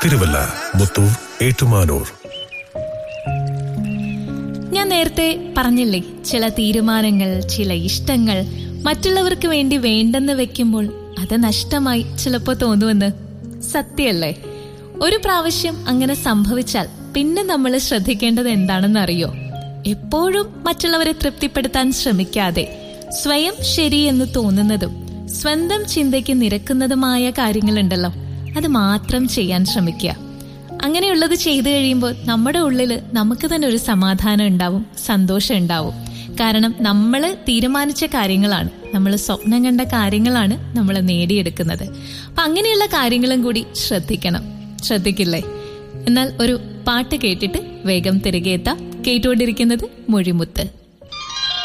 തിരുവല്ല മുത്തൂർ ഏറ്റുമാനൂർ ഞാൻ നേരത്തെ പറഞ്ഞില്ലേ ചില തീരുമാനങ്ങൾ ചില ഇഷ്ടങ്ങൾ മറ്റുള്ളവർക്ക് വേണ്ടി വേണ്ടെന്ന് വെക്കുമ്പോൾ അത് നഷ്ടമായി ചിലപ്പോ തോന്നുമെന്ന് സത്യല്ലേ ഒരു പ്രാവശ്യം അങ്ങനെ സംഭവിച്ചാൽ പിന്നെ നമ്മൾ ശ്രദ്ധിക്കേണ്ടത് എന്താണെന്ന് അറിയോ എപ്പോഴും മറ്റുള്ളവരെ തൃപ്തിപ്പെടുത്താൻ ശ്രമിക്കാതെ സ്വയം ശരിയെന്ന് തോന്നുന്നതും സ്വന്തം ചിന്തയ്ക്ക് നിരക്കുന്നതുമായ കാര്യങ്ങളുണ്ടല്ലോ അത് മാത്രം ചെയ്യാൻ ശ്രമിക്കുക അങ്ങനെയുള്ളത് ചെയ്തു കഴിയുമ്പോൾ നമ്മുടെ ഉള്ളിൽ നമുക്ക് തന്നെ ഒരു സമാധാനം ഉണ്ടാവും സന്തോഷം ഉണ്ടാവും കാരണം നമ്മൾ തീരുമാനിച്ച കാര്യങ്ങളാണ് നമ്മൾ സ്വപ്നം കണ്ട കാര്യങ്ങളാണ് നമ്മൾ നേടിയെടുക്കുന്നത് അപ്പൊ അങ്ങനെയുള്ള കാര്യങ്ങളും കൂടി ശ്രദ്ധിക്കണം ശ്രദ്ധിക്കില്ലേ എന്നാൽ ഒരു പാട്ട് കേട്ടിട്ട് വേഗം തിരികെ എത്താം കേട്ടുകൊണ്ടിരിക്കുന്നത് മൊഴിമുത്ത്